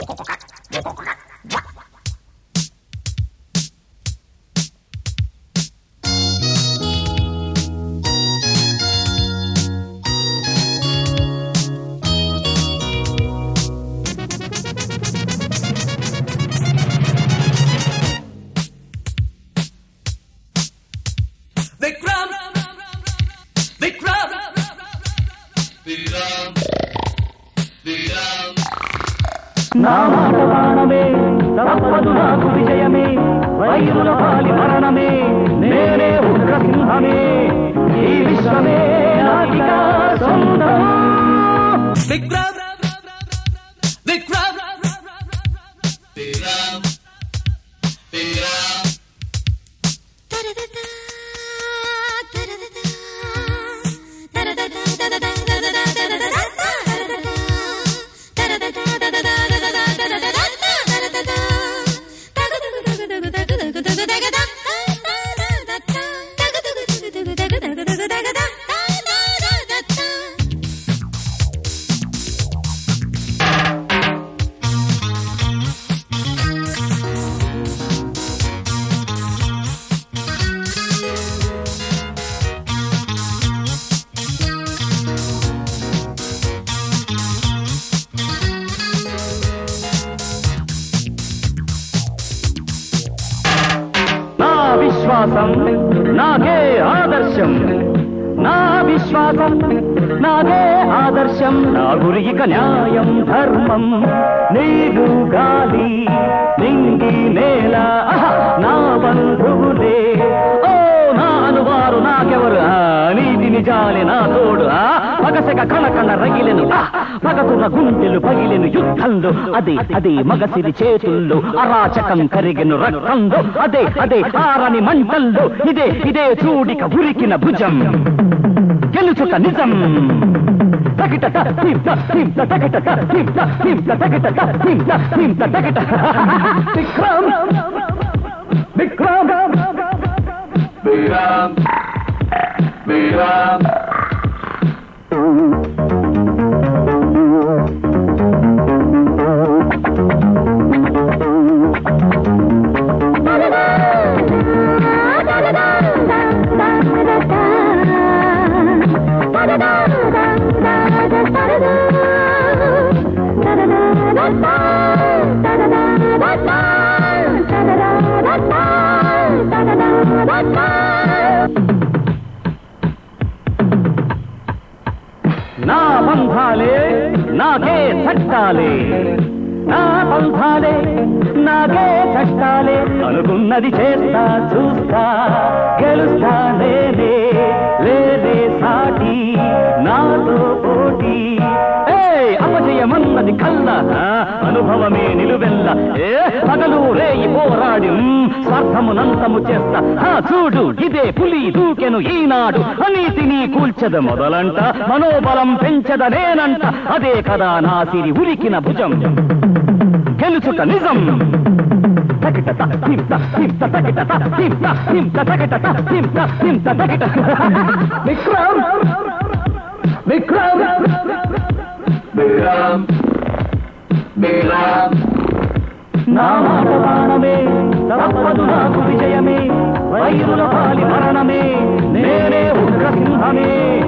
విక్రమ్ విక్రమ్ నా మాట బాణమే తప్పదు నాకు విజయమే వైరుల పాలి మరణమే నేనే ఉగ్ర సింహమే ఈ విశ్వమే నాకిగా సొంతం విక్రమ్ విక్రమ్ నా విశ్వాసం నాకే ఆదర్శం నా విశ్వాసం నాకే ఆదర్శం నా గురి ఇక న్యాయం ధర్మం నీరు గాలి నింగి నేల ఆహా, నా బంధువులే ఓ నా అనువారు నాకెవరు ఆ, నీతి నిజాలే నా తోడు ఆ, పగసెగ కణ కణ రగిలెను ఆ, పగతున్న గుండెలు పగిలెను యుద్ధంలో అదే అదే మగసిరి చేతుల్లో అరాచకం కరిగెను రక్తంలో అదే అదే ఆరని మంటల్లో ఇదే ఇదే చూడిక ఉరికిన భుజం గెలుచుట నిజం తగిట తింత తింత తగిట తింత తింత తగిట తింత తింత తగిట విక్రమ్ విక్రమ్ నా బంధాలే నాకే చట్టాలే నా బంధాలే నాకే చట్టాలే అనుకున్నది చేస్తా చూస్తా గెలుస్తా నేనే లేదే సాటి నాతో పోటీ ఏయ్, అపజయమన్నది కల్ల అనుభవమే నిలువెల్ల ఏ పగలు రేయి పోరాడి మ్, స్వార్థమునంతము చేస్తా ఆ, చూడు ఇదే పులి దూకెను ఈనాడు అనీతిని కూల్చద మొదలంట మనోబలం పెంచదనేనంట అదే కదా నా సిరి ఉరికిన భుజం గెలుచుట నిజం తగిట త, తింత, తింత, తగిట త, తింత, తింత, తగిట త, తింత, తింత, తగిట. విక్రమ్ విక్రమ్ నా మాట బాణమే తప్పదు నాకు విజయమే వైరుల పాలి మరణమే నేనే ఉగ్ర సింహమే